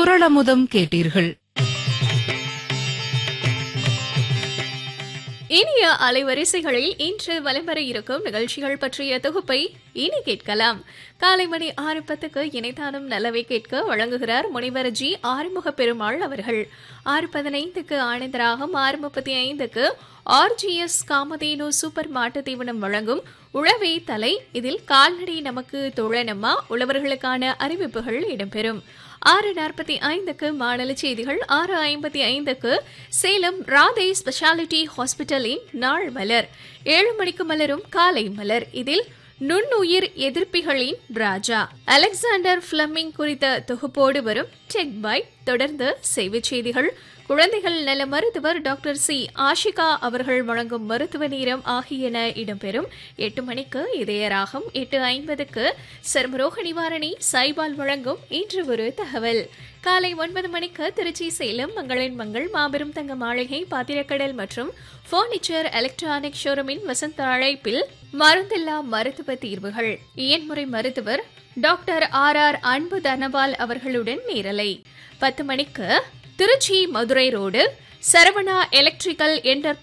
குரளமுதம் கேட்டீர்கள் இனிய அலைவரிசைகளில் இன்று வலம் வர இருக்கும் நிகழ்ச்சிகள் பற்றிய தொகுப்பை இனி கேட்கலாம் காலை மணி ஆறு பத்துக்கு இணைத்தானும் நல்லவை கேட்க வழங்குகிறார் முனைவர் ஜி ஆறுமுக பெருமாள் அவர்கள் ஆறு பதினைந்துக்கு ஆனந்தராகம் ஆறு முப்பத்தி ஐந்துக்கு ஆர்ஜிஎஸ் காமதேனு சூப்பர் மாட்டு தீவனம் வழங்கும் உழவே தலை இதில் கால்நடை நமக்கு தோழனம்மா உழவர்களுக்கான அறிவிப்புகள் இடம்பெறும் ஆறு நாற்பத்தி ஐந்துக்கு மாநில செய்திகள் ஆறு ஐம்பத்தி ஐந்துக்கு சேலம் ராதை ஸ்பெஷாலிட்டி ஹாஸ்பிட்டலின் நாள் மலர் ஏழு மணிக்கு மலரும் காலை மலர் இதில் நுண்ணுயிர் எதிர்ப்பிகளின் ராஜா அலெக்சாண்டர் பிளமிங் குறித்த தொகுப்போடு வரும் டெக் பைட் தொடர்ந்து செய்திச் செய்திகள் குழந்தைகள் நல மருத்துவர் டாக்டர் சி ஆஷிகா அவர்கள் வழங்கும் மருத்துவ நேரம் ஆகியன இடம்பெறும் எட்டு மணிக்கு இதயராகம் எட்டு ஐம்பதுக்கு சர்மரோக நிவாரணி சைபால் வழங்கும் இன்று ஒரு தகவல் காலை ஒன்பது மணிக்கு திருச்சி சேலம் மங்களின் மங்கள் மாபெரும் தங்க மாளிகை பாத்திரக்கடல் மற்றும் பர்னிச்சர் எலக்ட்ரானிக் ஷோரூமின் வசந்த அழைப்பில் மருந்தில்லா மருத்துவ தீர்வுகள் இயன்முறை மருத்துவர் டாக்டர் ஆர் ஆர் அன்பு தனபால் அவர்களுடன் நேரலை பத்து மணிக்கு Trichy Madurai road Saravana electrical enter